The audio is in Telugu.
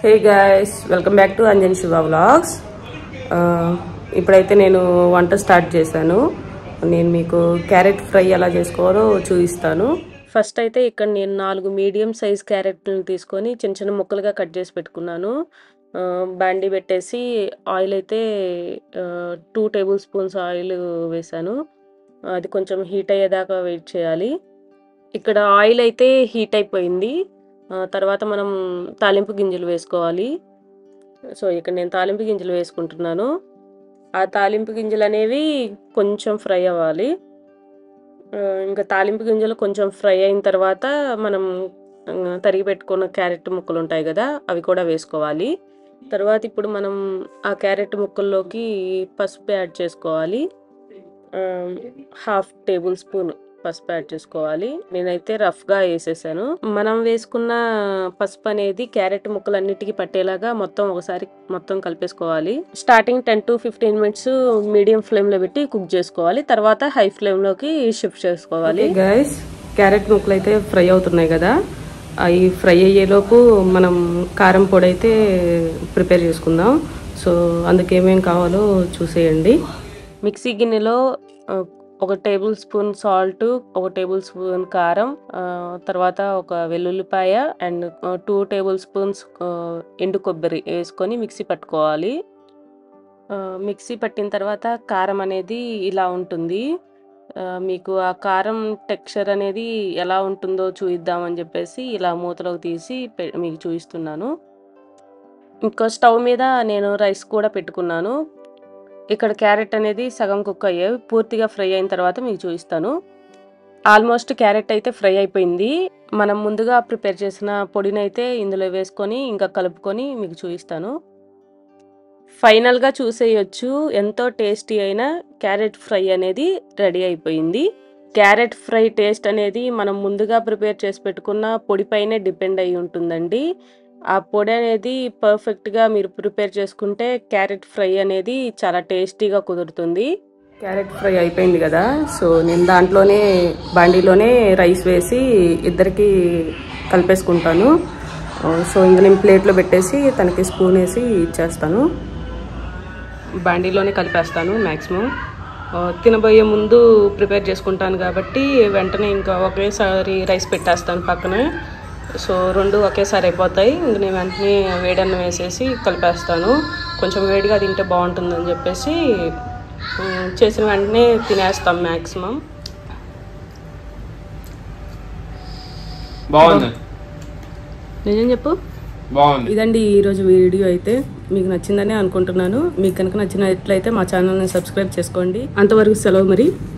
hey guys welcome back to Anjan Siva vlogs ఇప్పుడైతే నేను వంట స్టార్ట్ చేశాను నేను మీకు క్యారెట్ ఫ్రై ఎలా చేసుకోవాలో చూపిస్తాను ఫస్ట్ అయితే ఇక్కడ నేను నాలుగు మీడియం సైజ్ క్యారెట్లు తీసుకొని చిన్న చిన్న ముక్కలుగా కట్ చేసి పెట్టుకున్నాను ఆ, బాండీ పెట్టేసి ఆయిల్ అయితే టూ టేబుల్ స్పూన్స్ ఆయిల్ వేసాను అది కొంచెం హీట్ అయ్యేదాకా వెయిట్ చేయాలి ఇక్కడ ఆయిల్ అయితే హీట్ అయిపోయింది ఆ, తర్వాత మనం తాలింపు గింజలు వేసుకోవాలి సో ఇక్కడ నేను తాలింపు గింజలు వేసుకుంటున్నాను ఆ తాలింపు గింజలు అనేవి కొంచెం ఫ్రై అవ్వాలి ఆ, ఇంకా తాలింపు గింజలు కొంచెం ఫ్రై అయిన తర్వాత మనం ఆ, తరిగి పెట్టుకున్న క్యారెట్ ముక్కలు ఉంటాయి కదా అవి కూడా వేసుకోవాలి తర్వాత ఇప్పుడు మనం ఆ క్యారెట్ ముక్కల్లోకి పసుపు యాడ్ చేసుకోవాలి హాఫ్ టేబుల్ స్పూన్ పసుపు యాడ్ చేసుకోవాలి నేనైతే రఫ్గా వేసేసాను మనం వేసుకున్న పసుపు అనేది క్యారెట్ ముక్కలన్నిటికీ పట్టేలాగా మొత్తం ఒకసారి మొత్తం కలిపేసుకోవాలి starting ten to fifteen minutes medium ఫ్లేమ్లో పెట్టి కుక్ చేసుకోవాలి తర్వాత హై ఫ్లేమ్లోకి షిఫ్ట్ చేసుకోవాలి గైస్ క్యారెట్ ముక్కలు అయితే ఫ్రై అవుతున్నాయి కదా అవి ఫ్రై అయ్యేలోపు మనం కారం పొడి అయితే ప్రిపేర్ చేసుకుందాం సో అందుకు ఏమేం కావాలో చూసేయండి మిక్సీ గిన్నెలో ఆ, ఒక టేబుల్ స్పూన్ సాల్ట్ ఒక టేబుల్ స్పూన్ కారం ఆ, తర్వాత ఒక వెల్లుల్లిపాయ అండ్ టూ టేబుల్ స్పూన్స్ ఆ, ఎండు కొబ్బరి వేసుకొని మిక్సీ పట్టుకోవాలి ఆ, మిక్సీ పట్టిన తర్వాత కారం అనేది ఇలా ఉంటుంది ఆ, మీకు ఆ కారం టెక్స్చర్ అనేది ఎలా ఉంటుందో చూయిద్దామని చెప్పేసి ఇలా మూతలోకి తీసి పె- మీకు చూపిస్తున్నాను ఇంకో స్టవ్ మీద నేను రైస్ కూడా పెట్టుకున్నాను ఇక్కడ క్యారెట్ అనేది సగం కుక్ అయ్యాయి పూర్తిగా ఫ్రై అయిన తర్వాత మీకు చూపిస్తాను ఆల్మోస్ట్ క్యారెట్ అయితే ఫ్రై అయిపోయింది మనం ముందుగా ప్రిపేర్ చేసిన పొడిని అయితే ఇందులో వేసుకొని ఇంకా కలుపుకొని మీకు చూపిస్తాను ఫైనల్గా చూసేయొచ్చు ఎంతో టేస్టీ అయిన క్యారెట్ ఫ్రై అనేది రెడీ అయిపోయింది క్యారెట్ ఫ్రై టేస్ట్ అనేది మనం ముందుగా ప్రిపేర్ చేసి పెట్టుకున్న పొడిపైనే డిపెండ్ అయి ఉంటుందండి ఆ పొడి అనేది పర్ఫెక్ట్గా మీరు ప్రిపేర్ చేసుకుంటే క్యారెట్ ఫ్రై అనేది చాలా టేస్టీగా కుదురుతుంది క్యారెట్ ఫ్రై అయిపోయింది కదా సో నేను దాంట్లోనే బాండీలోనే రైస్ వేసి ఇద్దరికి కలిపేసుకుంటాను సో ఇంకా నేను ప్లేట్లో పెట్టేసి తనకి స్పూన్ వేసి ఇచ్చేస్తాను బాండీలోనే కలిపేస్తాను మ్యాక్సిమం తినబోయే ముందు ప్రిపేర్ చేసుకుంటాను కాబట్టి వెంటనే ఇంకా ఒకేసారి రైస్ పెట్టేస్తాను పక్కనే సో రెండు ఒకేసారి అయిపోతాయి ఇంక నేను వెంటనే వేడన్నం వేసేసి కలిపేస్తాను కొంచెం వేడిగా తింటే బాగుంటుందని చెప్పేసి ఉమ్, చేసిన వెంటనే తినేస్తాం మ్యాక్సిమం బాగుంది నిజం చెప్పు బాగుంది ఇదండి ఈరోజు వీడియో అయితే మీకు నచ్చిందని అనుకుంటున్నాను మీకు కనుక నచ్చినట్లయితే మా ఛానల్ని సబ్స్క్రైబ్ చేసుకోండి అంతవరకు సెలవు మరి